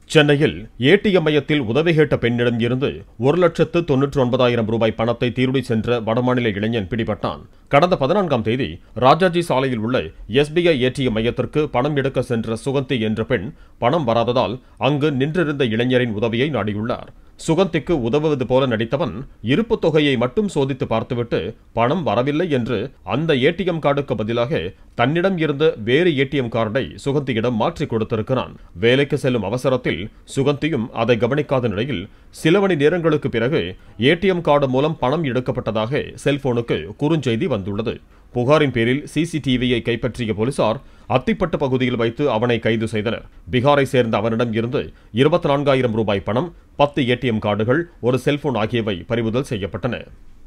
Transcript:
சென்னையில் ஏடிஎம் மையத்தில் உதவி கேட்ட பெண்ணிடம் இருந்து ஒரு லட்சத்து தொன்னூற்று ஒன்பதாயிரம் ரூபாய் பணத்தை திருடி சென்ற வடமாநில இளைஞன் பிடிபட்டான் கடந்த பதினான்காம் தேதி ராஜாஜி சாலையில் உள்ள எஸ்பிஐ ஏடிஎம் மையத்திற்கு பணம் எடுக்க சென்ற சுகந்தி என்ற பெண் பணம் வராததால் அங்கு நின்றிருந்த இளைஞரின் உதவியை நாடியுள்ளார் சுகந்திக்கு உதவுவது போல நடித்தவன் இருப்பு தொகையை மட்டும் சோதித்து பார்த்துவிட்டு பணம் வரவில்லை என்று அந்த ஏடிஎம் கார்டுக்கு பதிலாக தன்னிடம் இருந்த வேறு ஏடிஎம் கார்டை சுகந்தியிடம் மாற்றிக் கொடுத்திருக்கிறான் வேலைக்கு செல்லும் அவசரத்தில் சுகந்தியும் அதை கவனிக்காத நிலையில் சில மணி நேரங்களுக்கு பிறகு ஏடிஎம் கார்டு மூலம் பணம் எடுக்கப்பட்டதாக செல்போனுக்கு குறுஞ்செய்தி வந்துள்ளது புகாரின் பேரில் சிசிடிவியை கைப்பற்றிய போலீசார் அத்திப்பட்டு பகுதியில் வைத்து அவனை கைது செய்தனர் பீகாரை சேர்ந்த அவனிடம் இருந்து இருபத்தி நான்காயிரம் ரூபாய் பணம் பத்து ஏடிஎம் கார்டுகள் ஒரு செல்போன் ஆகியவை பறிமுதல் செய்யப்பட்டன